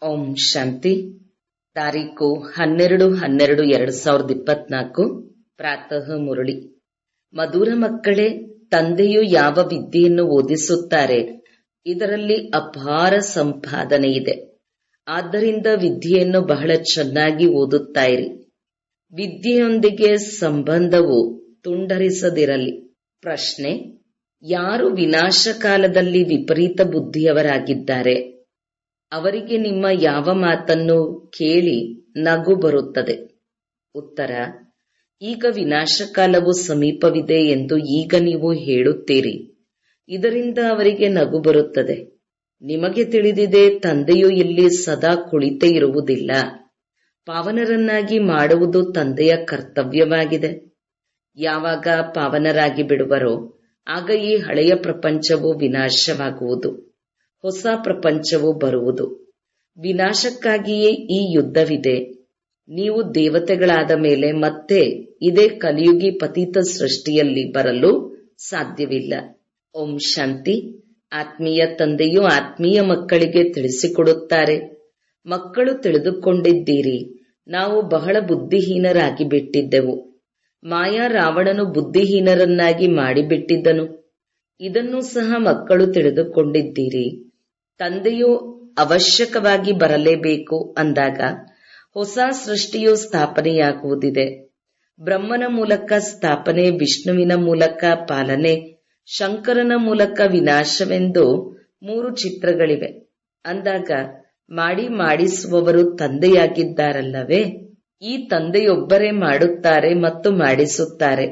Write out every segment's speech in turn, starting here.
ಓಂ ಶಾಂತಿ ತಾರೀಕು ಹನ್ನೆರಡು ಹನ್ನೆರಡು ಎರಡು ಸಾವಿರದ ಇಪ್ಪತ್ನಾಲ್ಕು ಪ್ರಾತಃ ಮುರಳಿ ಮಧುರ ಮಕ್ಕಳೇ ತಂದೆಯು ಯಾವ ವಿದ್ಯೆಯನ್ನು ಓದಿಸುತ್ತಾರೆ ಇದರಲ್ಲಿ ಅಪಾರ ಸಂಪಾದನೆ ಇದೆ ಆದ್ದರಿಂದ ವಿದ್ಯೆಯನ್ನು ಬಹಳ ಚೆನ್ನಾಗಿ ಓದುತ್ತಾ ಇರಿ ವಿದ್ಯೆಯೊಂದಿಗೆ ಸಂಬಂಧವು ತುಂಡರಿಸದಿರಲಿ ಪ್ರಶ್ನೆ ಯಾರು ವಿನಾಶ ಕಾಲದಲ್ಲಿ ವಿಪರೀತ ಬುದ್ಧಿಯವರಾಗಿದ್ದಾರೆ ಅವರಿಗೆ ನಿಮ್ಮ ಯಾವ ಮಾತನ್ನು ಕೇಳಿ ನಗು ಬರುತ್ತದೆ ಉತ್ತರ ಈಗ ವಿನಾಶಕಾಲವು ಸಮೀಪವಿದೆ ಎಂದು ಈಗ ನೀವು ಹೇಳುತ್ತೀರಿ ಇದರಿಂದ ಅವರಿಗೆ ನಗು ಬರುತ್ತದೆ ನಿಮಗೆ ತಿಳಿದಿದೆ ತಂದೆಯು ಇಲ್ಲಿ ಸದಾ ಕುಳಿತೇ ಇರುವುದಿಲ್ಲ ಪಾವನರನ್ನಾಗಿ ಮಾಡುವುದು ತಂದೆಯ ಕರ್ತವ್ಯವಾಗಿದೆ ಯಾವಾಗ ಪಾವನರಾಗಿ ಬಿಡುವರೋ ಆಗ ಈ ಹಳೆಯ ಪ್ರಪಂಚವು ವಿನಾಶವಾಗುವುದು ಹೊಸ ಪ್ರಪಂಚವು ಬರುವುದು ವಿನಾಶಕ್ಕಾಗಿಯೇ ಈ ಯುದ್ಧವಿದೆ ನೀವು ದೇವತೆಗಳಾದ ಮೇಲೆ ಮತ್ತೆ ಇದೇ ಕಲಿಯುಗಿ ಪತಿತ ಸೃಷ್ಟಿಯಲ್ಲಿ ಬರಲು ಸಾಧ್ಯವಿಲ್ಲ ಓಂ ಶಾಂತಿ ಆತ್ಮೀಯ ತಂದೆಯು ಆತ್ಮೀಯ ಮಕ್ಕಳಿಗೆ ತಿಳಿಸಿಕೊಡುತ್ತಾರೆ ಮಕ್ಕಳು ತಿಳಿದುಕೊಂಡಿದ್ದೀರಿ ನಾವು ಬಹಳ ಬುದ್ಧಿಹೀನರಾಗಿ ಬಿಟ್ಟಿದ್ದೆವು ಮಾಯಾ ರಾವಣನು ಬುದ್ಧಿಹೀನರನ್ನಾಗಿ ಮಾಡಿಬಿಟ್ಟಿದ್ದನು ಇದನ್ನು ಸಹ ಮಕ್ಕಳು ತಿಳಿದುಕೊಂಡಿದ್ದೀರಿ ತಂದೆಯು ಅವಶ್ಯಕವಾಗಿ ಬರಲೇಬೇಕು ಅಂದಾಗ ಹೊಸ ಸೃಷ್ಟಿಯು ಸ್ಥಾಪನೆಯಾಗುವುದಿದೆ ಬ್ರಹ್ಮನ ಮೂಲಕ ಸ್ಥಾಪನೆ ವಿಷ್ಣುವಿನ ಮೂಲಕ ಪಾಲನೆ ಶಂಕರನ ಮೂಲಕ ವಿನಾಶವೆಂದು ಮೂರು ಚಿತ್ರಗಳಿವೆ ಅಂದಾಗ ಮಾಡಿ ಮಾಡಿಸುವವರು ತಂದೆಯಾಗಿದ್ದಾರಲ್ಲವೇ ಈ ತಂದೆಯೊಬ್ಬರೇ ಮಾಡುತ್ತಾರೆ ಮತ್ತು ಮಾಡಿಸುತ್ತಾರೆ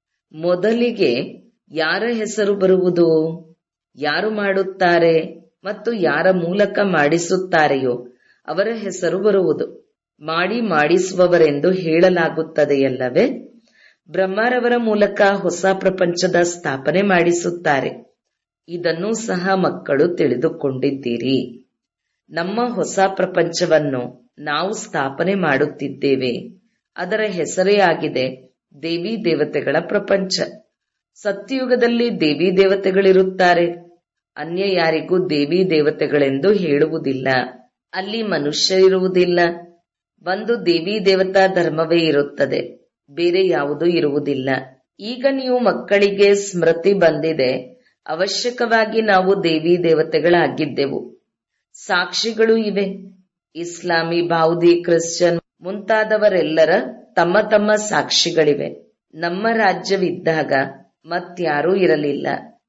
ಮೊದಲಿಗೆ ಯಾರ ಹೆಸರು ಬರುವುದು ಯಾರು ಮಾಡುತ್ತಾರೆ ಮತ್ತು ಯಾರ ಮೂಲಕ ಮಾಡಿಸುತ್ತಾರೆಯೋ ಅವರ ಹೆಸರು ಬರುವುದು ಮಾಡಿ ಮಾಡಿಸುವವರೆಂದು ಹೇಳಲಾಗುತ್ತದೆಯಲ್ಲವೇ ಬ್ರಹ್ಮರವರ ಮೂಲಕ ಹೊಸ ಪ್ರಪಂಚದ ಸ್ಥಾಪನೆ ಮಾಡಿಸುತ್ತಾರೆ ಇದನ್ನೂ ಸಹ ಮಕ್ಕಳು ತಿಳಿದುಕೊಂಡಿದ್ದೀರಿ ನಮ್ಮ ಹೊಸ ಪ್ರಪಂಚವನ್ನು ನಾವು ಸ್ಥಾಪನೆ ಮಾಡುತ್ತಿದ್ದೇವೆ ಅದರ ಹೆಸರೇ ಆಗಿದೆ ದೇವಿ ದೇವತೆಗಳ ಪ್ರಪಂಚ ಸತ್ಯಯುಗದಲ್ಲಿ ದೇವಿ ದೇವತೆಗಳಿರುತ್ತಾರೆ ಅನ್ಯ ಯಾರಿಗೂ ದೇವಿ ದೇವತೆಗಳೆಂದು ಹೇಳುವುದಿಲ್ಲ ಅಲ್ಲಿ ಮನುಷ್ಯರಿರುವುದಿಲ್ಲ ಒಂದು ದೇವಿ ದೇವತಾ ಧರ್ಮವೇ ಇರುತ್ತದೆ ಬೇರೆ ಯಾವುದೂ ಇರುವುದಿಲ್ಲ ಈಗ ನೀವು ಮಕ್ಕಳಿಗೆ ಸ್ಮೃತಿ ಬಂದಿದೆ ಅವಶ್ಯಕವಾಗಿ ನಾವು ದೇವಿ ದೇವತೆಗಳಾಗಿದ್ದೆವು ಸಾಕ್ಷಿಗಳು ಇವೆ ಇಸ್ಲಾಮಿ ಬೌದ್ಧಿ ಕ್ರಿಶ್ಚಿಯನ್ ಮುಂತಾದವರೆಲ್ಲರ ತಮ್ಮ ತಮ್ಮ ಸಾಕ್ಷಿಗಳಿವೆ ನಮ್ಮ ರಾಜ್ಯವಿದ್ದಾಗ ಮತ್ಯಾರೂ ಇರಲಿಲ್ಲ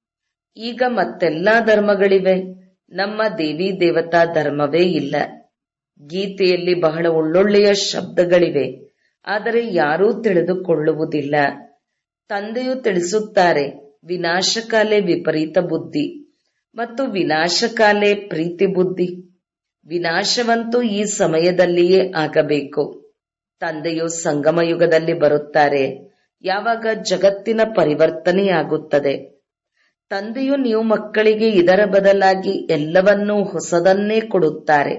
ಈಗ ಮತ್ತೆಲ್ಲಾ ಧರ್ಮಗಳಿವೆ ನಮ್ಮ ದೇವಿ ದೇವತಾ ಧರ್ಮವೇ ಇಲ್ಲ ಗೀತೆಯಲ್ಲಿ ಬಹಳ ಒಳ್ಳೊಳ್ಳೆಯ ಶಬ್ದಗಳಿವೆ ಆದರೆ ಯಾರೂ ತಿಳಿದುಕೊಳ್ಳುವುದಿಲ್ಲ ತಂದೆಯು ತಿಳಿಸುತ್ತಾರೆ ವಿನಾಶಕಾಲೆ ವಿಪರೀತ ಬುದ್ಧಿ ಮತ್ತು ವಿನಾಶಕಾಲೆ ಪ್ರೀತಿ ಬುದ್ಧಿ ವಿನಾಶವಂತೂ ಈ ಸಮಯದಲ್ಲಿಯೇ ಆಗಬೇಕು ತಂದೆಯು ಸಂಗಮ ಯುಗದಲ್ಲಿ ಬರುತ್ತಾರೆ ಯಾವಾಗ ಜಗತ್ತಿನ ಪರಿವರ್ತನೆಯಾಗುತ್ತದೆ ತಂದೆಯು ನೀವು ಮಕ್ಕಳಿಗೆ ಇದರ ಬದಲಾಗಿ ಎಲ್ಲವನ್ನೂ ಹೊಸದನ್ನೇ ಕೊಡುತ್ತಾರೆ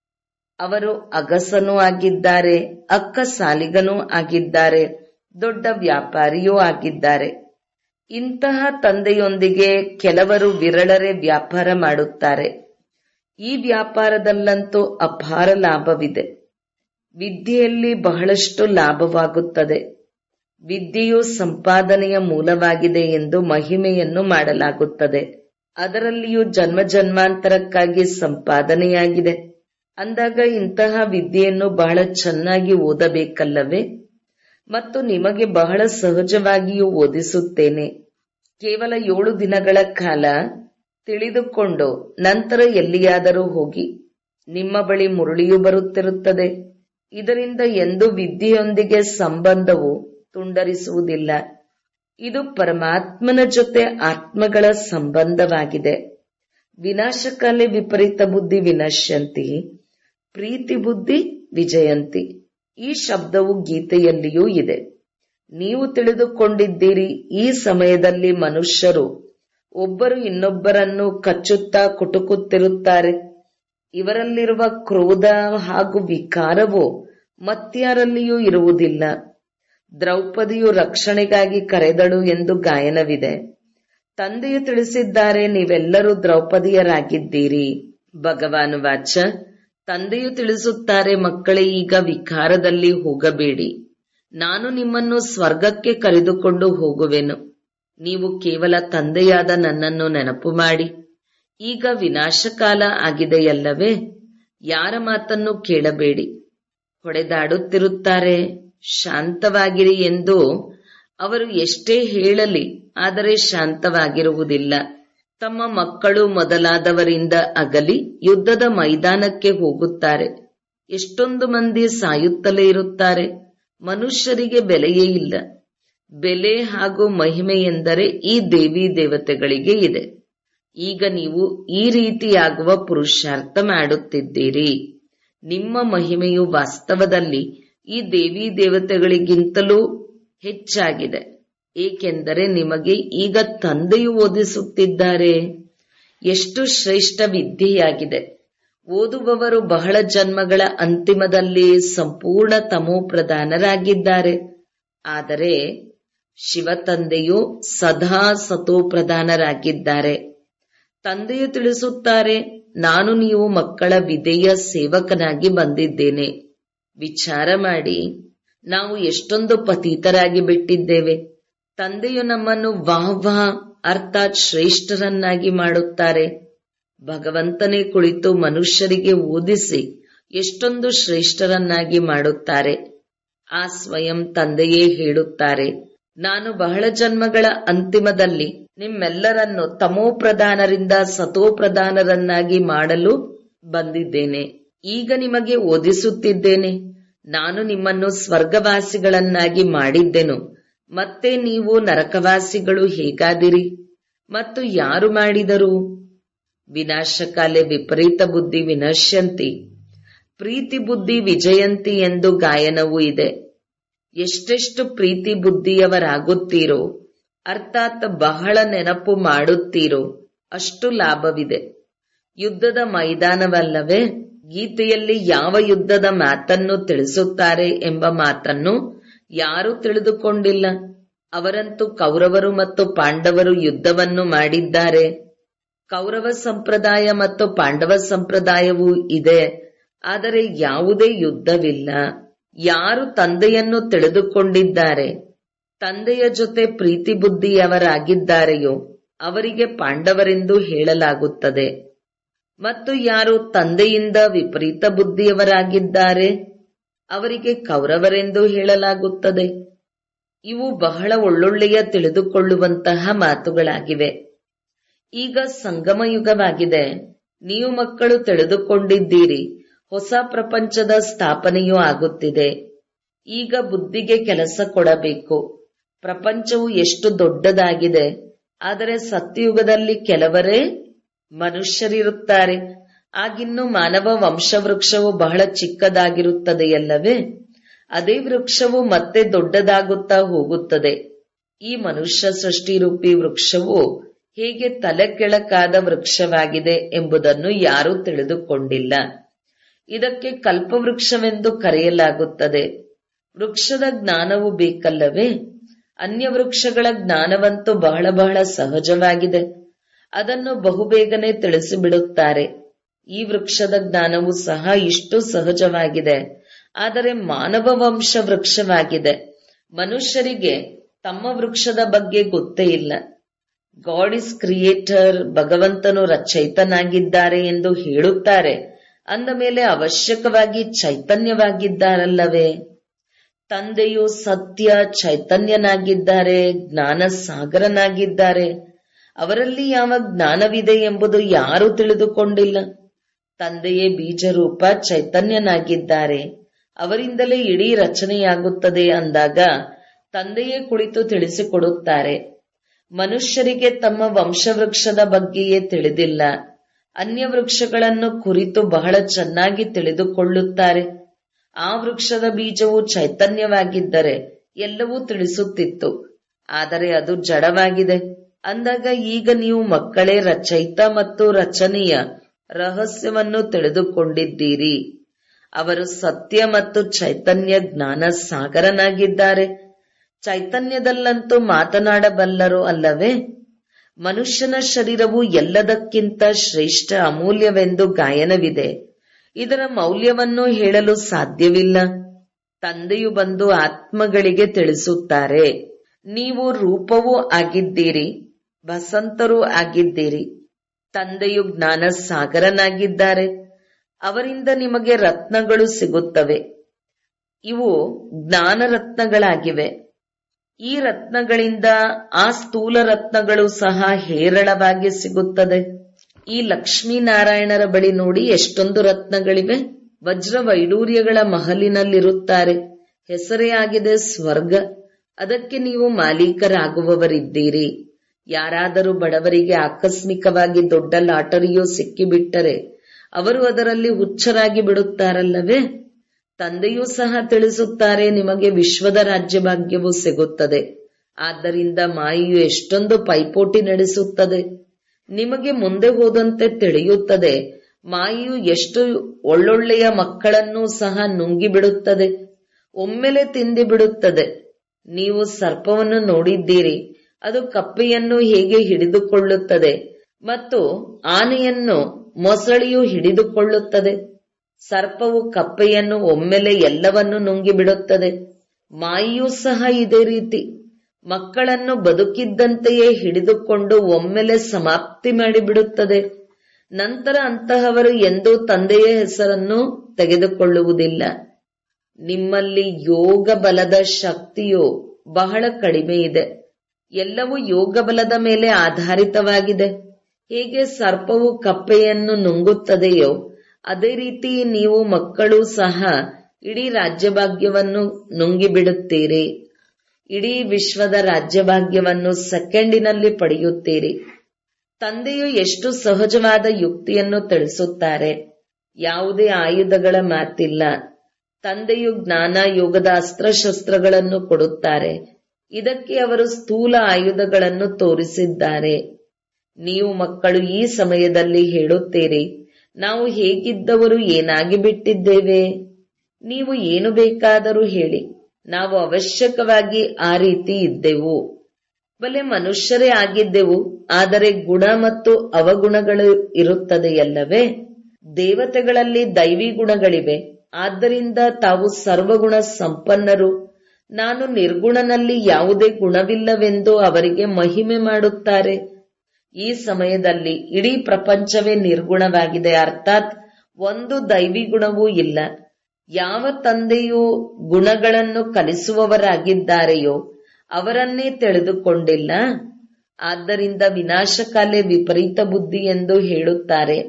ಅವರು ಅಗಸನೂ ಆಗಿದ್ದಾರೆ ಅಕ್ಕ ಸಾಲಿಗನೂ ಆಗಿದ್ದಾರೆ ದೊಡ್ಡ ವ್ಯಾಪಾರಿಯೂ ಆಗಿದ್ದಾರೆ ಇಂತಹ ತಂದೆಯೊಂದಿಗೆ ಕೆಲವರು ವಿರಳರೆ ವ್ಯಾಪಾರ ಮಾಡುತ್ತಾರೆ ಈ ವ್ಯಾಪಾರದಲ್ಲಂತೂ ಅಪಾರ ಲಾಭವಿದೆ ವಿದ್ಯೆಯಲ್ಲಿ ಬಹಳಷ್ಟು ಲಾಭವಾಗುತ್ತದೆ ವಿದ್ಯೆಯು ಸಂಪಾದನೆಯ ಮೂಲವಾಗಿದೆ ಎಂದು ಮಹಿಮೆಯನ್ನು ಮಾಡಲಾಗುತ್ತದೆ ಅದರಲ್ಲಿಯೂ ಜನ್ಮ ಜನ್ಮಾಂತರಕ್ಕಾಗಿ ಸಂಪಾದನೆಯಾಗಿದೆ ಅಂದಾಗ ಇಂತಹ ವಿದ್ಯೆಯನ್ನು ಬಹಳ ಚೆನ್ನಾಗಿ ಓದಬೇಕಲ್ಲವೇ ಮತ್ತು ನಿಮಗೆ ಬಹಳ ಸಹಜವಾಗಿಯೂ ಓದಿಸುತ್ತೇನೆ ಕೇವಲ ಏಳು ದಿನಗಳ ಕಾಲ ತಿಳಿದುಕೊಂಡು ನಂತರ ಎಲ್ಲಿಯಾದರೂ ಹೋಗಿ ನಿಮ್ಮ ಬಳಿ ಮುರುಳಿಯು ಬರುತ್ತಿರುತ್ತದೆ ಇದರಿಂದ ಎಂದು ವಿದ್ಯೆಯೊಂದಿಗೆ ಸಂಬಂಧವು ತುಂಡರಿಸುವುದಿಲ್ಲ ಇದು ಪರಮಾತ್ಮನ ಜೊತೆ ಆತ್ಮಗಳ ಸಂಬಂಧವಾಗಿದೆ ವಿನಾಶಕಾಲೆ ವಿಪರೀತ ಬುದ್ಧಿ ವಿನಶ್ಯಂತಿ ಪ್ರೀತಿ ಬುದ್ಧಿ ವಿಜಯಂತಿ ಈ ಶಬ್ದವು ಗೀತೆಯಲ್ಲಿಯೂ ಇದೆ ನೀವು ತಿಳಿದುಕೊಂಡಿದ್ದೀರಿ ಈ ಸಮಯದಲ್ಲಿ ಮನುಷ್ಯರು ಒಬ್ಬರು ಇನ್ನೊಬ್ಬರನ್ನು ಕಚ್ಚುತ್ತಾ ಕುಟುಕುತ್ತಿರುತ್ತಾರೆ ಇವರಲ್ಲಿರುವ ಕ್ರೋಧ ಹಾಗೂ ವಿಕಾರವು ಮತ್ಯಾರಲ್ಲಿಯೂ ಇರುವುದಿಲ್ಲ ದ್ರೌಪದಿಯು ರಕ್ಷಣೆಗಾಗಿ ಕರೆದಳು ಎಂದು ಗಾಯನವಿದೆ ತಂದೆಯು ತಿಳಿಸಿದ್ದಾರೆ ನೀವೆಲ್ಲರೂ ದ್ರೌಪದಿಯರಾಗಿದ್ದೀರಿ ಭಗವಾನ್ ವಾಚ ತಂದೆಯು ತಿಳಿಸುತ್ತಾರೆ ಮಕ್ಕಳೇ ಈಗ ವಿಕಾರದಲ್ಲಿ ಹೋಗಬೇಡಿ ನಾನು ನಿಮ್ಮನ್ನು ಸ್ವರ್ಗಕ್ಕೆ ಕರೆದುಕೊಂಡು ಹೋಗುವೆನು ನೀವು ಕೇವಲ ತಂದೆಯಾದ ನನ್ನನ್ನು ನೆನಪು ಮಾಡಿ ಈಗ ವಿನಾಶಕಾಲ ಆಗಿದೆಯಲ್ಲವೇ ಯಾರ ಮಾತನ್ನು ಕೇಳಬೇಡಿ ಹೊಡೆದಾಡುತ್ತಿರುತ್ತಾರೆ ಶಾಂತವಾಗಿರಿ ಎಂದು ಅವರು ಎಷ್ಟೇ ಹೇಳಲಿ ಆದರೆ ಶಾಂತವಾಗಿರುವುದಿಲ್ಲ ತಮ್ಮ ಮಕ್ಕಳು ಮೊದಲಾದವರಿಂದ ಅಗಲಿ ಯುದ್ಧದ ಮೈದಾನಕ್ಕೆ ಹೋಗುತ್ತಾರೆ ಎಷ್ಟೊಂದು ಮಂದಿ ಸಾಯುತ್ತಲೇ ಇರುತ್ತಾರೆ ಮನುಷ್ಯರಿಗೆ ಬೆಲೆಯೇ ಇಲ್ಲ ಬೆಲೆ ಹಾಗೂ ಮಹಿಮೆ ಎಂದರೆ ಈ ದೇವಿ ದೇವತೆಗಳಿಗೆ ಇದೆ ಈಗ ನೀವು ಈ ರೀತಿಯಾಗುವ ಪುರುಷಾರ್ಥ ಮಾಡುತ್ತಿದ್ದೀರಿ ನಿಮ್ಮ ಮಹಿಮೆಯು ವಾಸ್ತವದಲ್ಲಿ ಈ ದೇವಿ ದೇವತೆಗಳಿಗಿಂತಲೂ ಹೆಚ್ಚಾಗಿದೆ ಏಕೆಂದರೆ ನಿಮಗೆ ಈಗ ತಂದೆಯು ಓದಿಸುತ್ತಿದ್ದಾರೆ ಎಷ್ಟು ಶ್ರೇಷ್ಠ ವಿದ್ಯೆಯಾಗಿದೆ ಓದುವವರು ಬಹಳ ಜನ್ಮಗಳ ಅಂತಿಮದಲ್ಲಿ ಸಂಪೂರ್ಣ ತಮೋ ಪ್ರಧಾನರಾಗಿದ್ದಾರೆ ಆದರೆ ಶಿವತಂದೆಯು ಸದಾ ಸತೋ ಪ್ರಧಾನರಾಗಿದ್ದಾರೆ ತಂದೆಯು ತಿಳಿಸುತ್ತಾರೆ ನಾನು ನೀವು ಮಕ್ಕಳ ವಿಧೇಯ ಸೇವಕನಾಗಿ ಬಂದಿದ್ದೇನೆ ವಿಚಾರ ಮಾಡಿ ನಾವು ಎಷ್ಟೊಂದು ಪತೀತರಾಗಿ ಬಿಟ್ಟಿದ್ದೇವೆ ತಂದೆಯು ನಮ್ಮನ್ನು ವಾಹ್ ವಾಹ್ ಅರ್ಥಾತ್ ಶ್ರೇಷ್ಠರನ್ನಾಗಿ ಮಾಡುತ್ತಾರೆ ಭಗವಂತನೇ ಕುಳಿತು ಮನುಷ್ಯರಿಗೆ ಓದಿಸಿ ಎಷ್ಟೊಂದು ಶ್ರೇಷ್ಠರನ್ನಾಗಿ ಮಾಡುತ್ತಾರೆ ಆ ಸ್ವಯಂ ತಂದೆಯೇ ಹೇಳುತ್ತಾರೆ ನಾನು ಬಹಳ ಜನ್ಮಗಳ ಅಂತಿಮದಲ್ಲಿ ನಿಮ್ಮೆಲ್ಲರನ್ನು ತಮೋ ಪ್ರಧಾನರಿಂದ ಸತೋ ಪ್ರಧಾನರನ್ನಾಗಿ ಮಾಡಲು ಬಂದಿದ್ದೇನೆ ಈಗ ನಿಮಗೆ ಓದಿಸುತ್ತಿದ್ದೇನೆ ನಾನು ನಿಮ್ಮನ್ನು ಸ್ವರ್ಗವಾಸಿಗಳನ್ನಾಗಿ ಮಾಡಿದ್ದೆನು ಮತ್ತೆ ನೀವು ನರಕವಾಸಿಗಳು ಹೇಗಾದಿರಿ ಮತ್ತು ಯಾರು ಮಾಡಿದರು ವಿನಾಶಕಾಲೆ ವಿಪರೀತ ಬುದ್ಧಿ ವಿನಶ್ಯಂತಿ ಪ್ರೀತಿ ಬುದ್ಧಿ ವಿಜಯಂತಿ ಎಂದು ಗಾಯನವೂ ಇದೆ ಎಷ್ಟೆಷ್ಟು ಪ್ರೀತಿ ಬುದ್ಧಿಯವರಾಗುತ್ತೀರೋ ಅರ್ಥಾತ್ ಬಹಳ ನೆನಪು ಮಾಡುತ್ತೀರೋ ಅಷ್ಟು ಲಾಭವಿದೆ ಯುದ್ಧದ ಮೈದಾನವಲ್ಲವೇ ಗೀತೆಯಲ್ಲಿ ಯಾವ ಯುದ್ಧದ ಮಾತನ್ನು ತಿಳಿಸುತ್ತಾರೆ ಎಂಬ ಮಾತನ್ನು ಯಾರೂ ತಿಳಿದುಕೊಂಡಿಲ್ಲ ಅವರಂತೂ ಕೌರವರು ಮತ್ತು ಪಾಂಡವರು ಯುದ್ಧವನ್ನು ಮಾಡಿದ್ದಾರೆ ಕೌರವ ಸಂಪ್ರದಾಯ ಮತ್ತು ಪಾಂಡವ ಸಂಪ್ರದಾಯವೂ ಇದೆ ಆದರೆ ಯಾವುದೇ ಯುದ್ಧವಿಲ್ಲ ಯಾರು ತಂದೆಯನ್ನು ತಿಳಿದುಕೊಂಡಿದ್ದಾರೆ ತಂದೆಯ ಜೊತೆ ಪ್ರೀತಿ ಬುದ್ಧಿಯವರಾಗಿದ್ದಾರೆಯೋ ಅವರಿಗೆ ಪಾಂಡವರೆಂದು ಹೇಳಲಾಗುತ್ತದೆ ಮತ್ತು ಯಾರು ತಂದೆಯಿಂದ ವಿಪರೀತ ಬುದ್ಧಿಯವರಾಗಿದ್ದಾರೆ ಅವರಿಗೆ ಕೌರವರೆಂದು ಹೇಳಲಾಗುತ್ತದೆ ಇವು ಬಹಳ ಒಳ್ಳೊಳ್ಳೆಯ ತಿಳಿದುಕೊಳ್ಳುವಂತಹ ಮಾತುಗಳಾಗಿವೆ ಈಗ ಸಂಗಮ ಯುಗವಾಗಿದೆ ನೀವು ಮಕ್ಕಳು ತಿಳಿದುಕೊಂಡಿದ್ದೀರಿ ಹೊಸ ಪ್ರಪಂಚದ ಸ್ಥಾಪನೆಯೂ ಆಗುತ್ತಿದೆ ಈಗ ಬುದ್ಧಿಗೆ ಕೆಲಸ ಕೊಡಬೇಕು ಪ್ರಪಂಚವು ಎಷ್ಟು ದೊಡ್ಡದಾಗಿದೆ ಆದರೆ ಸತ್ಯಯುಗದಲ್ಲಿ ಕೆಲವರೇ ಮನುಷ್ಯರಿರುತ್ತಾರೆ ಆಗಿನ್ನು ಮಾನವ ವಂಶವೃಕ್ಷವು ಬಹಳ ಚಿಕ್ಕದಾಗಿರುತ್ತದೆಯಲ್ಲವೇ ಅದೇ ವೃಕ್ಷವು ಮತ್ತೆ ದೊಡ್ಡದಾಗುತ್ತಾ ಹೋಗುತ್ತದೆ ಈ ಮನುಷ್ಯ ಸೃಷ್ಟಿರೂಪಿ ವೃಕ್ಷವು ಹೇಗೆ ತಲೆ ಕೆಳಕಾದ ವೃಕ್ಷವಾಗಿದೆ ಎಂಬುದನ್ನು ಯಾರೂ ತಿಳಿದುಕೊಂಡಿಲ್ಲ ಇದಕ್ಕೆ ಕಲ್ಪವೃಕ್ಷವೆಂದು ಕರೆಯಲಾಗುತ್ತದೆ ವೃಕ್ಷದ ಜ್ಞಾನವು ಬೇಕಲ್ಲವೇ ಅನ್ಯ ವೃಕ್ಷಗಳ ಜ್ಞಾನವಂತೂ ಬಹಳ ಬಹಳ ಸಹಜವಾಗಿದೆ ಅದನ್ನು ಬಹುಬೇಗನೆ ತಿಳಿಸಿಬಿಡುತ್ತಾರೆ ಈ ವೃಕ್ಷದ ಜ್ಞಾನವು ಸಹ ಇಷ್ಟು ಸಹಜವಾಗಿದೆ ಆದರೆ ಮಾನವ ವಂಶ ವೃಕ್ಷವಾಗಿದೆ ಮನುಷ್ಯರಿಗೆ ತಮ್ಮ ವೃಕ್ಷದ ಬಗ್ಗೆ ಗೊತ್ತೇ ಇಲ್ಲ ಗಾಡ್ ಇಸ್ ಕ್ರಿಯೇಟರ್ ಭಗವಂತನು ಚೈತನಾಗಿದ್ದಾರೆ ಎಂದು ಹೇಳುತ್ತಾರೆ ಅಂದ ಮೇಲೆ ಅವಶ್ಯಕವಾಗಿ ಚೈತನ್ಯವಾಗಿದ್ದಾರಲ್ಲವೇ ತಂದೆಯು ಸತ್ಯ ಚೈತನ್ಯನಾಗಿದ್ದಾರೆ ಜ್ಞಾನ ಸಾಗರನಾಗಿದ್ದಾರೆ ಅವರಲ್ಲಿ ಯಾವ ಜ್ಞಾನವಿದೆ ಎಂಬುದು ಯಾರೂ ತಿಳಿದುಕೊಂಡಿಲ್ಲ ತಂದೆಯೇ ಬೀಜರೂಪ ಚೈತನ್ಯನಾಗಿದ್ದಾರೆ ಅವರಿಂದಲೇ ಇಡೀ ರಚನೆಯಾಗುತ್ತದೆ ಅಂದಾಗ ತಂದೆಯೇ ಕುಳಿತು ತಿಳಿಸಿಕೊಡುತ್ತಾರೆ ಮನುಷ್ಯರಿಗೆ ತಮ್ಮ ವಂಶವೃಕ್ಷದ ಬಗ್ಗೆಯೇ ತಿಳಿದಿಲ್ಲ ಅನ್ಯ ವೃಕ್ಷಗಳನ್ನು ಕುರಿತು ಬಹಳ ಚೆನ್ನಾಗಿ ತಿಳಿದುಕೊಳ್ಳುತ್ತಾರೆ ಆ ವೃಕ್ಷದ ಬೀಜವು ಚೈತನ್ಯವಾಗಿದ್ದರೆ ಎಲ್ಲವೂ ತಿಳಿಸುತ್ತಿತ್ತು ಆದರೆ ಅದು ಜಡವಾಗಿದೆ ಅಂದಾಗ ಈಗ ನೀವು ಮಕ್ಕಳೇ ರಚಯಿತ ಮತ್ತು ರಚನೆಯ ರಹಸ್ಯವನ್ನು ತಿಳಿದುಕೊಂಡಿದ್ದೀರಿ ಅವರು ಸತ್ಯ ಮತ್ತು ಚೈತನ್ಯ ಜ್ಞಾನ ಸಾಗರನಾಗಿದ್ದಾರೆ ಚೈತನ್ಯದಲ್ಲಂತೂ ಮಾತನಾಡಬಲ್ಲರು ಅಲ್ಲವೇ ಮನುಷ್ಯನ ಶರೀರವು ಎಲ್ಲದಕ್ಕಿಂತ ಶ್ರೇಷ್ಠ ಅಮೂಲ್ಯವೆಂದು ಗಾಯನವಿದೆ ಇದರ ಮೌಲ್ಯವನ್ನು ಹೇಳಲು ಸಾಧ್ಯವಿಲ್ಲ ತಂದೆಯು ಬಂದು ಆತ್ಮಗಳಿಗೆ ತಿಳಿಸುತ್ತಾರೆ ನೀವು ರೂಪವೂ ಆಗಿದ್ದೀರಿ ವಸಂತರೂ ಆಗಿದ್ದೀರಿ ತಂದೆಯು ಜ್ಞಾನ ಸಾಗರನಾಗಿದ್ದಾರೆ ಅವರಿಂದ ನಿಮಗೆ ರತ್ನಗಳು ಸಿಗುತ್ತವೆ ಇವು ಜ್ಞಾನ ರತ್ನಗಳಾಗಿವೆ ಈ ರತ್ನಗಳಿಂದ ಆ ಸ್ಥೂಲ ರತ್ನಗಳು ಸಹ ಹೇರಳವಾಗಿ ಸಿಗುತ್ತದೆ ಈ ಲಕ್ಷ್ಮೀನಾರಾಯಣರ ಬಳಿ ನೋಡಿ ಎಷ್ಟೊಂದು ರತ್ನಗಳಿವೆ ವಜ್ರ ವೈಡೂರ್ಯಗಳ ಮಹಲಿನಲ್ಲಿರುತ್ತಾರೆ ಹೆಸರೇ ಆಗಿದೆ ಸ್ವರ್ಗ ಅದಕ್ಕೆ ನೀವು ಮಾಲೀಕರಾಗುವವರಿದ್ದೀರಿ ಯಾರಾದರೂ ಬಡವರಿಗೆ ಆಕಸ್ಮಿಕವಾಗಿ ದೊಡ್ಡ ಲಾಟರಿಯೋ ಸಿಕ್ಕಿಬಿಟ್ಟರೆ ಅವರು ಅದರಲ್ಲಿ ಹುಚ್ಚರಾಗಿ ಬಿಡುತ್ತಾರಲ್ಲವೇ ತಂದೆಯೂ ಸಹ ತಿಳಿಸುತ್ತಾರೆ ನಿಮಗೆ ವಿಶ್ವದ ರಾಜ್ಯಭಾಗ್ಯವು ಸಿಗುತ್ತದೆ ಆದ್ದರಿಂದ ಮಾಯೆಯು ಎಷ್ಟೊಂದು ಪೈಪೋಟಿ ನಡೆಸುತ್ತದೆ ನಿಮಗೆ ಮುಂದೆ ಹೋದಂತೆ ತಿಳಿಯುತ್ತದೆ ಮಾಯೆಯು ಎಷ್ಟು ಒಳ್ಳೊಳ್ಳೆಯ ಮಕ್ಕಳನ್ನೂ ಸಹ ನುಂಗಿಬಿಡುತ್ತದೆ ಒಮ್ಮೆಲೆ ತಿಂದಿ ಬಿಡುತ್ತದೆ ನೀವು ಸರ್ಪವನ್ನು ನೋಡಿದ್ದೀರಿ ಅದು ಕಪ್ಪೆಯನ್ನು ಹೇಗೆ ಹಿಡಿದುಕೊಳ್ಳುತ್ತದೆ ಮತ್ತು ಆನೆಯನ್ನು ಮೊಸಳೆಯು ಹಿಡಿದುಕೊಳ್ಳುತ್ತದೆ ಸರ್ಪವು ಕಪ್ಪೆಯನ್ನು ಒಮ್ಮೆಲೆ ಎಲ್ಲವನ್ನು ನುಂಗಿಬಿಡುತ್ತದೆ ಮಾಯಿಯೂ ಸಹ ಇದೇ ರೀತಿ ಮಕ್ಕಳನ್ನು ಬದುಕಿದ್ದಂತೆಯೇ ಹಿಡಿದುಕೊಂಡು ಒಮ್ಮೆಲೆ ಸಮಾಪ್ತಿ ಮಾಡಿಬಿಡುತ್ತದೆ ನಂತರ ಅಂತಹವರು ಎಂದೂ ತಂದೆಯ ಹೆಸರನ್ನು ತೆಗೆದುಕೊಳ್ಳುವುದಿಲ್ಲ ನಿಮ್ಮಲ್ಲಿ ಯೋಗ ಬಲದ ಶಕ್ತಿಯು ಬಹಳ ಕಡಿಮೆ ಇದೆ ಎಲ್ಲವೂ ಯೋಗ ಬಲದ ಮೇಲೆ ಆಧಾರಿತವಾಗಿದೆ ಹೇಗೆ ಸರ್ಪವು ಕಪ್ಪೆಯನ್ನು ನುಂಗುತ್ತದೆಯೋ ಅದೇ ರೀತಿ ನೀವು ಮಕ್ಕಳು ಸಹ ಇಡೀ ರಾಜ್ಯಭಾಗ್ಯವನ್ನು ನುಂಗಿಬಿಡುತ್ತೀರಿ ಇಡೀ ವಿಶ್ವದ ರಾಜ್ಯಭಾಗ್ಯವನ್ನು ಸೆಕೆಂಡಿನಲ್ಲಿ ಪಡೆಯುತ್ತೀರಿ ತಂದೆಯು ಎಷ್ಟು ಸಹಜವಾದ ಯುಕ್ತಿಯನ್ನು ತಿಳಿಸುತ್ತಾರೆ ಯಾವುದೇ ಆಯುಧಗಳ ಮಾತಿಲ್ಲ ತಂದೆಯು ಜ್ಞಾನ ಯೋಗದ ಅಸ್ತ್ರಶಸ್ತ್ರಗಳನ್ನು ಕೊಡುತ್ತಾರೆ ಇದಕ್ಕೆ ಅವರು ಸ್ಥೂಲ ಆಯುಧಗಳನ್ನು ತೋರಿಸಿದ್ದಾರೆ ನೀವು ಮಕ್ಕಳು ಈ ಸಮಯದಲ್ಲಿ ಹೇಳುತ್ತೀರಿ ನಾವು ಹೇಗಿದ್ದವರು ಏನಾಗಿ ಬಿಟ್ಟಿದ್ದೇವೆ ನೀವು ಏನು ಬೇಕಾದರೂ ಹೇಳಿ ನಾವು ಅವಶ್ಯಕವಾಗಿ ಆ ರೀತಿ ಇದ್ದೆವು ಬಲೆ ಮನುಷ್ಯರೇ ಆಗಿದ್ದೆವು ಆದರೆ ಗುಣ ಮತ್ತು ಅವಗುಣಗಳು ಇರುತ್ತದೆಯಲ್ಲವೇ ದೇವತೆಗಳಲ್ಲಿ ದೈವಿ ಗುಣಗಳಿವೆ ಆದ್ದರಿಂದ ತಾವು ಸರ್ವಗುಣ ಸಂಪನ್ನರು ನಾನು ನಿರ್ಗುಣನಲ್ಲಿ ಯಾವುದೇ ಗುಣವಿಲ್ಲವೆಂದು ಅವರಿಗೆ ಮಹಿಮೆ ಮಾಡುತ್ತಾರೆ ಈ ಸಮಯದಲ್ಲಿ ಇಡೀ ಪ್ರಪಂಚವೇ ನಿರ್ಗುಣವಾಗಿದೆ ಅರ್ಥಾತ್ ಒಂದು ದೈವಿ ಗುಣವೂ ಇಲ್ಲ ಯಾವ ತಂದೆಯು ಗುಣಗಳನ್ನು ಕಲಿಸುವವರಾಗಿದ್ದಾರೆಯೋ ಅವರನ್ನೇ ತಿಳಿದುಕೊಂಡಿಲ್ಲ ಆದ್ದರಿಂದ ವಿನಾಶಕಾಲೆ ವಿಪರೀತ ಬುದ್ಧಿ ಎಂದು ಹೇಳುತ್ತಾರೆ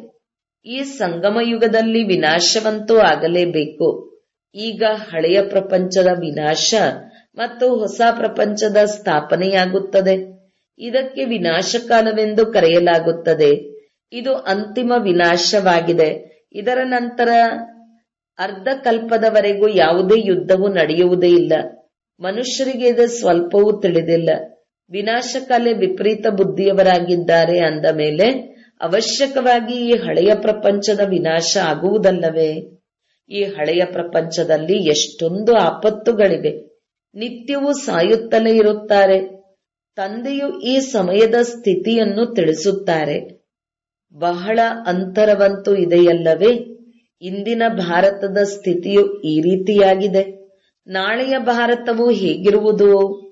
ಈ ಸಂಗಮ ಯುಗದಲ್ಲಿ ವಿನಾಶವಂತೂ ಆಗಲೇಬೇಕು ಈಗ ಹಳೆಯ ಪ್ರಪಂಚದ ವಿನಾಶ ಮತ್ತು ಹೊಸ ಪ್ರಪಂಚದ ಸ್ಥಾಪನೆಯಾಗುತ್ತದೆ ಇದಕ್ಕೆ ವಿನಾಶಕಾಲವೆಂದು ಕರೆಯಲಾಗುತ್ತದೆ ಇದು ಅಂತಿಮ ವಿನಾಶವಾಗಿದೆ ಇದರ ನಂತರ ಅರ್ಧ ಕಲ್ಪದವರೆಗೂ ಯಾವುದೇ ಯುದ್ಧವು ನಡೆಯುವುದೇ ಇಲ್ಲ ಮನುಷ್ಯರಿಗೆ ಇದು ಸ್ವಲ್ಪವೂ ತಿಳಿದಿಲ್ಲ ವಿನಾಶಕಾಲೆ ವಿಪರೀತ ಬುದ್ಧಿಯವರಾಗಿದ್ದಾರೆ ಅಂದ ಮೇಲೆ ಅವಶ್ಯಕವಾಗಿ ಈ ಹಳೆಯ ಪ್ರಪಂಚದ ವಿನಾಶ ಆಗುವುದಲ್ಲವೇ ಈ ಹಳೆಯ ಪ್ರಪಂಚದಲ್ಲಿ ಎಷ್ಟೊಂದು ಆಪತ್ತುಗಳಿವೆ ನಿತ್ಯವೂ ಸಾಯುತ್ತಲೇ ಇರುತ್ತಾರೆ ತಂದೆಯು ಈ ಸಮಯದ ಸ್ಥಿತಿಯನ್ನು ತಿಳಿಸುತ್ತಾರೆ ಬಹಳ ಅಂತರವಂತೂ ಇದೆಯಲ್ಲವೇ ಇಂದಿನ ಭಾರತದ ಸ್ಥಿತಿಯು ಈ ರೀತಿಯಾಗಿದೆ ನಾಳೆಯ ಭಾರತವು ಹೇಗಿರುವುದು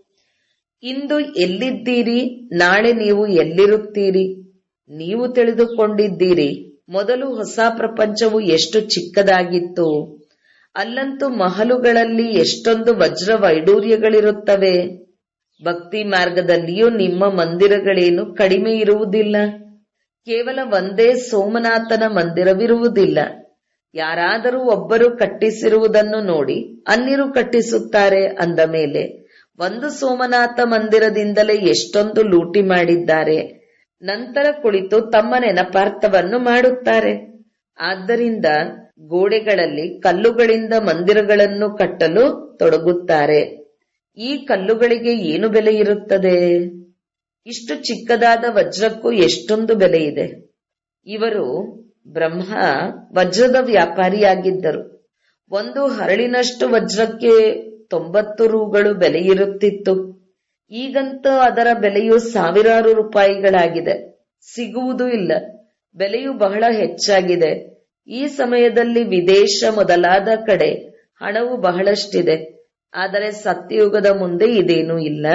ಇಂದು ಎಲ್ಲಿದ್ದೀರಿ ನಾಳೆ ನೀವು ಎಲ್ಲಿರುತ್ತೀರಿ ನೀವು ತಿಳಿದುಕೊಂಡಿದ್ದೀರಿ ಮೊದಲು ಹೊಸ ಪ್ರಪಂಚವು ಎಷ್ಟು ಚಿಕ್ಕದಾಗಿತ್ತು ಅಲ್ಲಂತೂ ಮಹಲುಗಳಲ್ಲಿ ಎಷ್ಟೊಂದು ವಜ್ರ ವೈಡೂರ್ಯಗಳಿರುತ್ತವೆ ಭಕ್ತಿ ಮಾರ್ಗದಲ್ಲಿಯೂ ನಿಮ್ಮ ಮಂದಿರಗಳೇನು ಕಡಿಮೆ ಇರುವುದಿಲ್ಲ ಕೇವಲ ಒಂದೇ ಸೋಮನಾಥನ ಮಂದಿರವಿರುವುದಿಲ್ಲ ಯಾರಾದರೂ ಒಬ್ಬರು ಕಟ್ಟಿಸಿರುವುದನ್ನು ನೋಡಿ ಅನ್ಯರು ಕಟ್ಟಿಸುತ್ತಾರೆ ಅಂದ ಮೇಲೆ ಒಂದು ಸೋಮನಾಥ ಮಂದಿರದಿಂದಲೇ ಎಷ್ಟೊಂದು ಲೂಟಿ ಮಾಡಿದ್ದಾರೆ ನಂತರ ಕುಳಿತು ತಮ್ಮ ನೆನಪಾರ್ಥವನ್ನು ಮಾಡುತ್ತಾರೆ ಆದ್ದರಿಂದ ಗೋಡೆಗಳಲ್ಲಿ ಕಲ್ಲುಗಳಿಂದ ಮಂದಿರಗಳನ್ನು ಕಟ್ಟಲು ತೊಡಗುತ್ತಾರೆ ಈ ಕಲ್ಲುಗಳಿಗೆ ಏನು ಬೆಲೆ ಇರುತ್ತದೆ ಇಷ್ಟು ಚಿಕ್ಕದಾದ ವಜ್ರಕ್ಕೂ ಎಷ್ಟೊಂದು ಬೆಲೆ ಇದೆ ಇವರು ಬ್ರಹ್ಮ ವಜ್ರದ ವ್ಯಾಪಾರಿಯಾಗಿದ್ದರು ಒಂದು ಹರಳಿನಷ್ಟು ವಜ್ರಕ್ಕೆ ತೊಂಬತ್ತು ರೂಗಳು ಬೆಲೆ ಇರುತ್ತಿತ್ತು ಈಗಂತೂ ಅದರ ಬೆಲೆಯು ಸಾವಿರಾರು ರೂಪಾಯಿಗಳಾಗಿದೆ ಸಿಗುವುದೂ ಇಲ್ಲ ಬೆಲೆಯು ಬಹಳ ಹೆಚ್ಚಾಗಿದೆ ಈ ಸಮಯದಲ್ಲಿ ವಿದೇಶ ಮೊದಲಾದ ಕಡೆ ಹಣವು ಬಹಳಷ್ಟಿದೆ ಆದರೆ ಸತ್ಯಯುಗದ ಮುಂದೆ ಇದೇನೂ ಇಲ್ಲ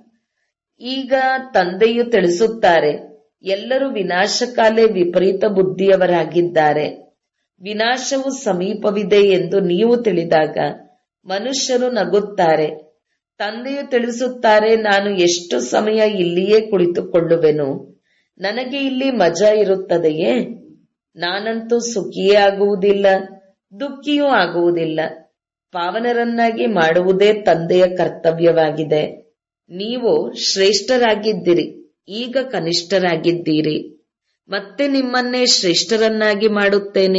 ಈಗ ತಂದೆಯು ತಿಳಿಸುತ್ತಾರೆ ಎಲ್ಲರೂ ವಿನಾಶಕಾಲೆ ವಿಪರೀತ ಬುದ್ಧಿಯವರಾಗಿದ್ದಾರೆ ವಿನಾಶವು ಸಮೀಪವಿದೆ ಎಂದು ನೀವು ತಿಳಿದಾಗ ಮನುಷ್ಯರು ನಗುತ್ತಾರೆ ತಂದೆಯು ತಿಳಿಸುತ್ತಾರೆ ನಾನು ಎಷ್ಟು ಸಮಯ ಇಲ್ಲಿಯೇ ಕುಳಿತುಕೊಳ್ಳುವೆನು ನನಗೆ ಇಲ್ಲಿ ಮಜಾ ಇರುತ್ತದೆಯೇ ನಾನಂತೂ ಸುಖಿಯೇ ಆಗುವುದಿಲ್ಲ ದುಃಖಿಯೂ ಆಗುವುದಿಲ್ಲ ಪಾವನರನ್ನಾಗಿ ಮಾಡುವುದೇ ತಂದೆಯ ಕರ್ತವ್ಯವಾಗಿದೆ ನೀವು ಶ್ರೇಷ್ಠರಾಗಿದ್ದಿರಿ ಈಗ ಕನಿಷ್ಠರಾಗಿದ್ದೀರಿ ಮತ್ತೆ ನಿಮ್ಮನ್ನೇ ಶ್ರೇಷ್ಠರನ್ನಾಗಿ ಮಾಡುತ್ತೇನೆ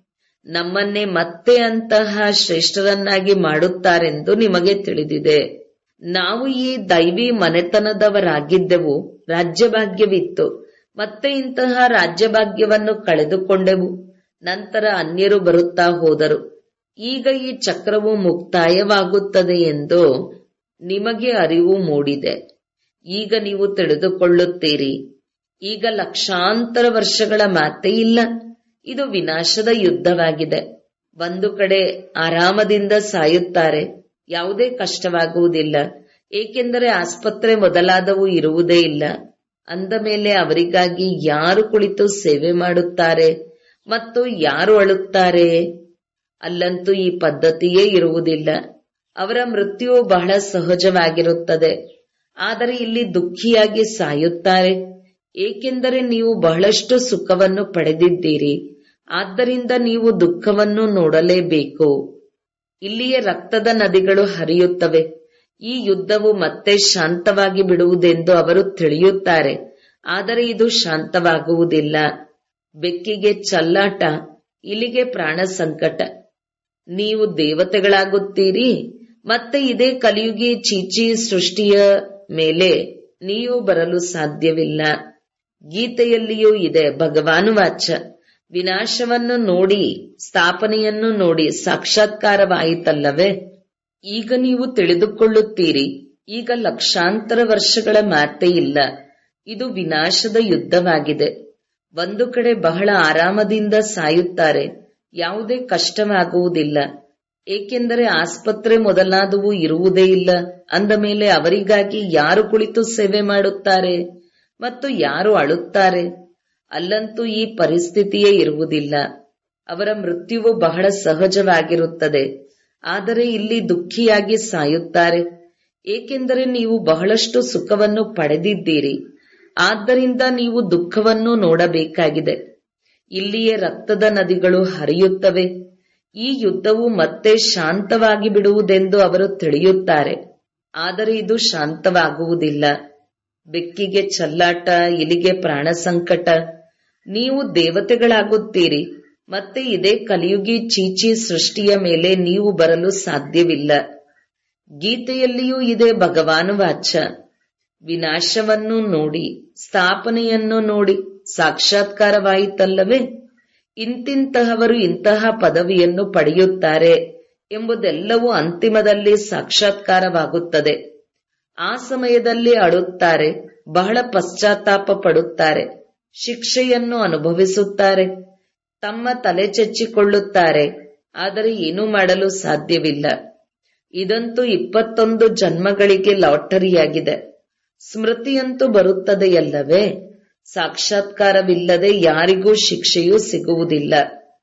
ನಮ್ಮನ್ನೇ ಮತ್ತೆ ಅಂತಹ ಶ್ರೇಷ್ಠರನ್ನಾಗಿ ಮಾಡುತ್ತಾರೆಂದು ನಿಮಗೆ ತಿಳಿದಿದೆ ನಾವು ಈ ದೈವಿ ಮನೆತನದವರಾಗಿದ್ದೆವು ರಾಜ್ಯಭಾಗ್ಯವಿತ್ತು ಮತ್ತೆ ಇಂತಹ ರಾಜ್ಯಭಾಗ್ಯವನ್ನು ಕಳೆದುಕೊಂಡೆವು ನಂತರ ಅನ್ಯರು ಬರುತ್ತಾ ಹೋದರು ಈಗ ಈ ಚಕ್ರವು ಮುಕ್ತಾಯವಾಗುತ್ತದೆ ಎಂದು ನಿಮಗೆ ಅರಿವು ಮೂಡಿದೆ ಈಗ ನೀವು ತಿಳಿದುಕೊಳ್ಳುತ್ತೀರಿ ಈಗ ಲಕ್ಷಾಂತರ ವರ್ಷಗಳ ಮಾತೆ ಇಲ್ಲ ಇದು ವಿನಾಶದ ಯುದ್ಧವಾಗಿದೆ ಒಂದು ಕಡೆ ಆರಾಮದಿಂದ ಸಾಯುತ್ತಾರೆ ಯಾವುದೇ ಕಷ್ಟವಾಗುವುದಿಲ್ಲ ಏಕೆಂದರೆ ಆಸ್ಪತ್ರೆ ಮೊದಲಾದವು ಇರುವುದೇ ಇಲ್ಲ ಅಂದ ಮೇಲೆ ಅವರಿಗಾಗಿ ಯಾರು ಕುಳಿತು ಸೇವೆ ಮಾಡುತ್ತಾರೆ ಮತ್ತು ಯಾರು ಅಳುತ್ತಾರೆ ಅಲ್ಲಂತೂ ಈ ಪದ್ಧತಿಯೇ ಇರುವುದಿಲ್ಲ ಅವರ ಮೃತ್ಯುವು ಬಹಳ ಸಹಜವಾಗಿರುತ್ತದೆ ಆದರೆ ಇಲ್ಲಿ ದುಃಖಿಯಾಗಿ ಸಾಯುತ್ತಾರೆ ಏಕೆಂದರೆ ನೀವು ಬಹಳಷ್ಟು ಸುಖವನ್ನು ಪಡೆದಿದ್ದೀರಿ ಆದ್ದರಿಂದ ನೀವು ದುಃಖವನ್ನು ನೋಡಲೇಬೇಕು ಇಲ್ಲಿಯೇ ರಕ್ತದ ನದಿಗಳು ಹರಿಯುತ್ತವೆ ಈ ಯುದ್ಧವು ಮತ್ತೆ ಶಾಂತವಾಗಿ ಬಿಡುವುದೆಂದು ಅವರು ತಿಳಿಯುತ್ತಾರೆ ಆದರೆ ಇದು ಶಾಂತವಾಗುವುದಿಲ್ಲ ಬೆಕ್ಕಿಗೆ ಚಲ್ಲಾಟ ಇಲ್ಲಿಗೆ ಪ್ರಾಣ ಸಂಕಟ ನೀವು ದೇವತೆಗಳಾಗುತ್ತೀರಿ ಮತ್ತೆ ಇದೇ ಕಲಿಯುಗಿ ಚೀಚಿ ಸೃಷ್ಟಿಯ ಮೇಲೆ ನೀವು ಬರಲು ಸಾಧ್ಯವಿಲ್ಲ ಗೀತೆಯಲ್ಲಿಯೂ ಇದೆ ಭಗವಾನು ವಾಚ ವಿನಾಶವನ್ನು ನೋಡಿ ಸ್ಥಾಪನೆಯನ್ನು ನೋಡಿ ಸಾಕ್ಷಾತ್ಕಾರವಾಯಿತಲ್ಲವೇ ಈಗ ನೀವು ತಿಳಿದುಕೊಳ್ಳುತ್ತೀರಿ ಈಗ ಲಕ್ಷಾಂತರ ವರ್ಷಗಳ ಮಾತೆ ಇಲ್ಲ ಇದು ವಿನಾಶದ ಯುದ್ಧವಾಗಿದೆ ಒಂದು ಕಡೆ ಬಹಳ ಆರಾಮದಿಂದ ಸಾಯುತ್ತಾರೆ ಯಾವುದೇ ಕಷ್ಟವಾಗುವುದಿಲ್ಲ ಏಕೆಂದರೆ ಆಸ್ಪತ್ರೆ ಮೊದಲಾದವು ಇರುವುದೇ ಇಲ್ಲ ಅಂದ ಮೇಲೆ ಅವರಿಗಾಗಿ ಯಾರು ಕುಳಿತು ಸೇವೆ ಮಾಡುತ್ತಾರೆ ಮತ್ತು ಯಾರು ಅಳುತ್ತಾರೆ ಅಲ್ಲಂತೂ ಈ ಪರಿಸ್ಥಿತಿಯೇ ಇರುವುದಿಲ್ಲ ಅವರ ಮೃತ್ಯುವು ಬಹಳ ಸಹಜವಾಗಿರುತ್ತದೆ ಆದರೆ ಇಲ್ಲಿ ದುಃಖಿಯಾಗಿ ಸಾಯುತ್ತಾರೆ ಏಕೆಂದರೆ ನೀವು ಬಹಳಷ್ಟು ಸುಖವನ್ನು ಪಡೆದಿದ್ದೀರಿ ಆದ್ದರಿಂದ ನೀವು ದುಃಖವನ್ನು ನೋಡಬೇಕಾಗಿದೆ ಇಲ್ಲಿಯೇ ರಕ್ತದ ನದಿಗಳು ಹರಿಯುತ್ತವೆ ಈ ಯುದ್ಧವು ಮತ್ತೆ ಶಾಂತವಾಗಿ ಬಿಡುವುದೆಂದು ಅವರು ತಿಳಿಯುತ್ತಾರೆ ಆದರೆ ಇದು ಶಾಂತವಾಗುವುದಿಲ್ಲ ಬೆಕ್ಕಿಗೆ ಚಲ್ಲಾಟ ಇಲಿಗೆ ಪ್ರಾಣ ಸಂಕಟ ನೀವು ದೇವತೆಗಳಾಗುತ್ತೀರಿ ಮತ್ತೆ ಇದೇ ಕಲಿಯುಗಿ ಚೀಚಿ ಸೃಷ್ಟಿಯ ಮೇಲೆ ನೀವು ಬರಲು ಸಾಧ್ಯವಿಲ್ಲ ಗೀತೆಯಲ್ಲಿಯೂ ಇದೆ ಭಗವಾನ್ ವಾಚ ವಿನಾಶವನ್ನು ನೋಡಿ ಸ್ಥಾಪನೆಯನ್ನು ನೋಡಿ ಸಾಕ್ಷಾತ್ಕಾರವಾಯಿತಲ್ಲವೇ ಇಂತಿಂತಹವರು ಇಂತಹ ಪದವಿಯನ್ನು ಪಡೆಯುತ್ತಾರೆ ಎಂಬುದೆಲ್ಲವೂ ಅಂತಿಮದಲ್ಲಿ ಸಾಕ್ಷಾತ್ಕಾರವಾಗುತ್ತದೆ ಆ ಸಮಯದಲ್ಲಿ ಅಳುತ್ತಾರೆ ಬಹಳ ಪಶ್ಚಾತ್ತಾಪ ಪಡುತ್ತಾರೆ ಶಿಕ್ಷೆಯನ್ನು ಅನುಭವಿಸುತ್ತಾರೆ ತಮ್ಮ ತಲೆ ಚೆಚ್ಚಿಕೊಳ್ಳುತ್ತಾರೆ ಆದರೆ ಏನೂ ಮಾಡಲು ಸಾಧ್ಯವಿಲ್ಲ ಇದಂತೂ ಇಪ್ಪತ್ತೊಂದು ಜನ್ಮಗಳಿಗೆ ಲಾಟರಿಯಾಗಿದೆ ಸ್ಮೃತಿಯಂತೂ ಬರುತ್ತದೆಯಲ್ಲವೇ ಸಾಕ್ಷಾತ್ಕಾರವಿಲ್ಲದೆ ಯಾರಿಗೂ ಶಿಕ್ಷೆಯೂ ಸಿಗುವುದಿಲ್ಲ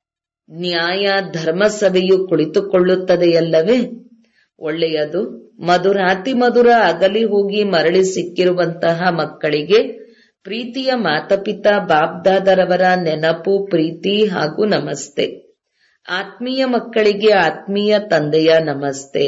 ನ್ಯಾಯ ಧರ್ಮ ಸಭೆಯು ಕುಳಿತುಕೊಳ್ಳುತ್ತದೆಯಲ್ಲವೇ ಒಳ್ಳೆಯದು ಮಧುರಾತಿ ಮಧುರ ಅಗಲಿ ಹೋಗಿ ಮರಳಿ ಸಿಕ್ಕಿರುವಂತಹ ಮಕ್ಕಳಿಗೆ ಪ್ರೀತಿಯ ಮಾತಪಿತಾ ಬಾಬ್ದಾದರವರ ನೆನಪು ಪ್ರೀತಿ ಹಾಗೂ ನಮಸ್ತೆ ಆತ್ಮೀಯ ಮಕ್ಕಳಿಗೆ ಆತ್ಮೀಯ ತಂದೆಯ ನಮಸ್ತೆ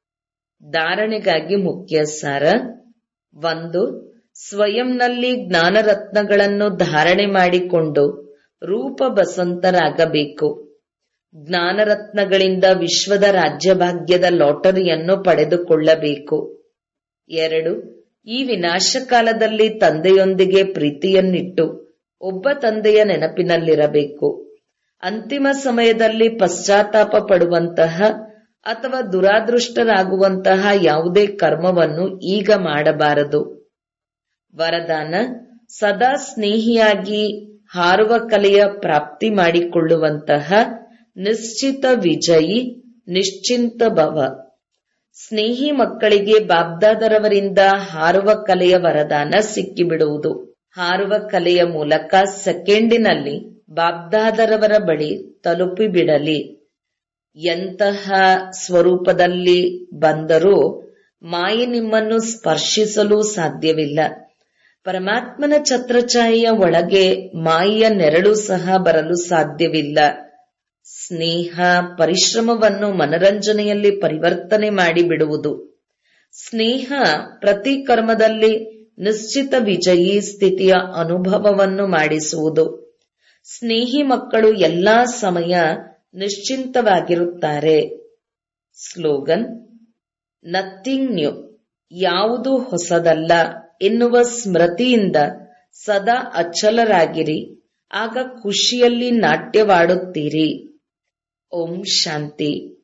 ಧಾರಣೆಗಾಗಿ ಮುಖ್ಯ ಸಾರ ಒಂದು ಸ್ವಯಂನಲ್ಲಿ ಜ್ಞಾನರತ್ನಗಳನ್ನು ಧಾರಣೆ ಮಾಡಿಕೊಂಡು ರೂಪ ಬಸಂತರಾಗಬೇಕು ಜ್ಞಾನರತ್ನಗಳಿಂದ ವಿಶ್ವದ ರಾಜ್ಯಭಾಗ್ಯದ ಲಾಟರಿಯನ್ನು ಪಡೆದುಕೊಳ್ಳಬೇಕು ಎರಡು ಈ ವಿನಾಶಕಾಲದಲ್ಲಿ ತಂದೆಯೊಂದಿಗೆ ಪ್ರೀತಿಯನ್ನಿಟ್ಟು ಒಬ್ಬ ತಂದೆಯ ನೆನಪಿನಲ್ಲಿರಬೇಕು ಅಂತಿಮ ಸಮಯದಲ್ಲಿ ಪಶ್ಚಾತ್ತಾಪ ಪಡುವಂತಹ ಅಥವಾ ದುರಾದೃಷ್ಟರಾಗುವಂತಹ ಯಾವುದೇ ಕರ್ಮವನ್ನು ಈಗ ಮಾಡಬಾರದು ವರದಾನ ಸದಾ ಸ್ನೇಹಿಯಾಗಿ ಹಾರುವ ಕಲೆಯ ಪ್ರಾಪ್ತಿ ಮಾಡಿಕೊಳ್ಳುವಂತಹ ನಿಶ್ಚಿತ ವಿಜಯಿ ನಿಶ್ಚಿಂತ ಭವ ಸ್ನೇಹಿ ಮಕ್ಕಳಿಗೆ ಬಾಬ್ದಾದರವರಿಂದ ಹಾರುವ ಕಲೆಯ ವರದಾನ ಸಿಕ್ಕಿಬಿಡುವುದು ಹಾರುವ ಕಲೆಯ ಮೂಲಕ ಸೆಕೆಂಡಿನಲ್ಲಿ ಬಾಬ್ದಾದರವರ ಬಳಿ ತಲುಪಿಬಿಡಲಿ ಎಂತಹ ಸ್ವರೂಪದಲ್ಲಿ ಬಂದರೂ ಮಾಯೆ ನಿಮ್ಮನ್ನು ಸ್ಪರ್ಶಿಸಲು ಸಾಧ್ಯವಿಲ್ಲ ಪರಮಾತ್ಮನ ಛತ್ರಛಾಯೆಯ ಒಳಗೆ ಮಾಯೆಯ ನೆರಳು ಸಹ ಬರಲು ಸಾಧ್ಯವಿಲ್ಲ ಸ್ನೇಹ ಪರಿಶ್ರಮವನ್ನು ಮನರಂಜನೆಯಲ್ಲಿ ಪರಿವರ್ತನೆ ಮಾಡಿಬಿಡುವುದು ಸ್ನೇಹ ಪ್ರತಿ ಕರ್ಮದಲ್ಲಿ ನಿಶ್ಚಿತ ವಿಜಯಿ ಸ್ಥಿತಿಯ ಅನುಭವವನ್ನು ಮಾಡಿಸುವುದು ಸ್ನೇಹಿ ಮಕ್ಕಳು ಎಲ್ಲಾ ಸಮಯ ನಿಶ್ಚಿಂತವಾಗಿರುತ್ತಾರೆ ಸ್ಲೋಗನ್ ನಥಿಂಗ್ ನ್ಯೂ ಯಾವುದು ಹೊಸದಲ್ಲ ಎನ್ನುವ ಸ್ಮೃತಿಯಿಂದ ಸದಾ ಅಚಲರಾಗಿರಿ ಆಗ ಖುಷಿಯಲ್ಲಿ ನಾಟ್ಯವಾಡುತ್ತೀರಿ ಓಂ ಶಾಂತಿ